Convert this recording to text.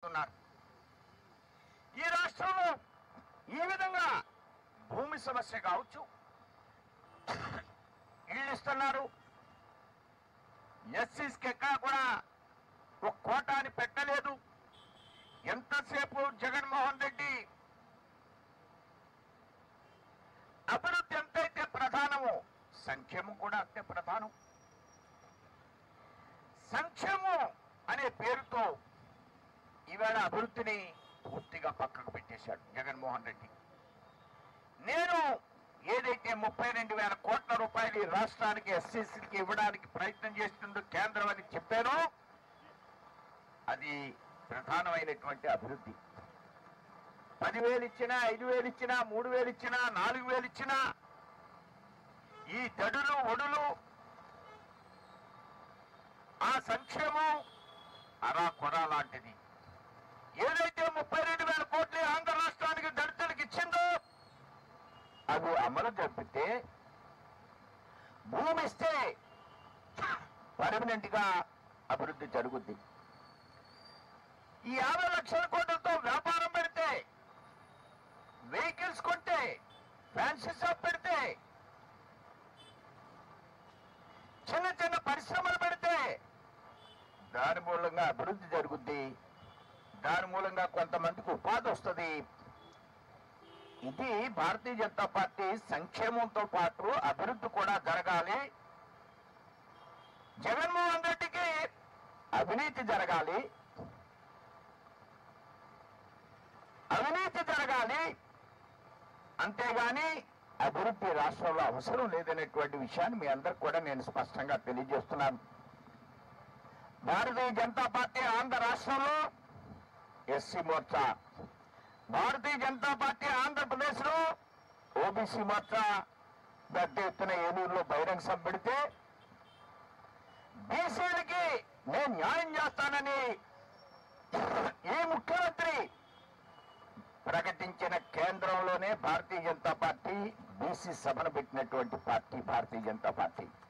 చేస్తున్నారు ఈ రాష్ట్రంలో ఈ విధంగా భూమి సమస్య కావచ్చు ఇళ్ళు ఇస్తున్నారు ఎస్సీస్కి ఎక్కడ కూడా ఒక కోటాని పెట్టలేదు ఎంతసేపు జగన్మోహన్ రెడ్డి అభివృద్ధి ఎంతైతే ప్రధానమో సంక్షేమం కూడా అంతే ప్రధానం సంక్షేమం అనే పేరుతో ఈవేళ అభివృద్ధిని పూర్తిగా పక్కకు పెట్టేశాడు జగన్మోహన్ రెడ్డి నేను ఏదైతే ముప్పై రెండు వేల కోట్ల రూపాయలు ఈ రాష్ట్రానికి ఎస్సీసీకి ఇవ్వడానికి ప్రయత్నం చేస్తుందో కేంద్రం అని చెప్పానో అది ప్రధానమైనటువంటి అభివృద్ధి పదివేలు ఇచ్చినా ఐదు వేలు ఇచ్చినా మూడు వేలు ఇచ్చినా నాలుగు వేలు ఇచ్చినా ఈ దడులు ఒడులు ఆ సంక్షేమం అరా కొర లాంటిది ఏదైతే ముప్పై రెండు వేల కోట్లు ఆంధ్ర రాష్ట్రానికి దళితులకు ఇచ్చిందో అది అమలు జరిపితే భూమి ఇస్తే పర్మనెంట్ గా అభివృద్ధి జరుగుద్ది ఈ యాభై లక్షల కోట్లతో వ్యాపారం పెడితే వెహికల్స్ కొంటే ఫ్యాన్సీ షాప్ పెడితే చిన్న చిన్న పరిశ్రమలు పెడితే దాని మూలంగా అభివృద్ధి జరుగుద్ది దాని మూలంగా కొంతమందికి ఉపాధి వస్తుంది ఇది భారతీయ జనతా పార్టీ సంక్షేమంతో పాటు అభివృద్ధి కూడా జరగాలి జగన్మోహన్ రెడ్డికి అవినీతి జరగాలి అవినీతి జరగాలి అంతేగాని అభివృద్ధి రాష్ట్రంలో అవసరం లేదనేటువంటి విషయాన్ని మీ అందరికి కూడా నేను స్పష్టంగా తెలియజేస్తున్నాను భారతీయ జనతా పార్టీ ఆంధ్ర రాష్ట్రంలో ఎస్సీ మోర్చా భారతీయ జనతా పార్టీ ఆంధ్రప్రదేశ్ లో ఓబీసీ మోర్చా పెద్ద ఎత్తున ఏలూరులో బహిరంగ సభ పెడితే బీసీలకి నేను న్యాయం చేస్తానని ఈ ముఖ్యమంత్రి ప్రకటించిన కేంద్రంలోనే భారతీయ జనతా పార్టీ బీసీ సభను పెట్టినటువంటి పార్టీ భారతీయ జనతా పార్టీ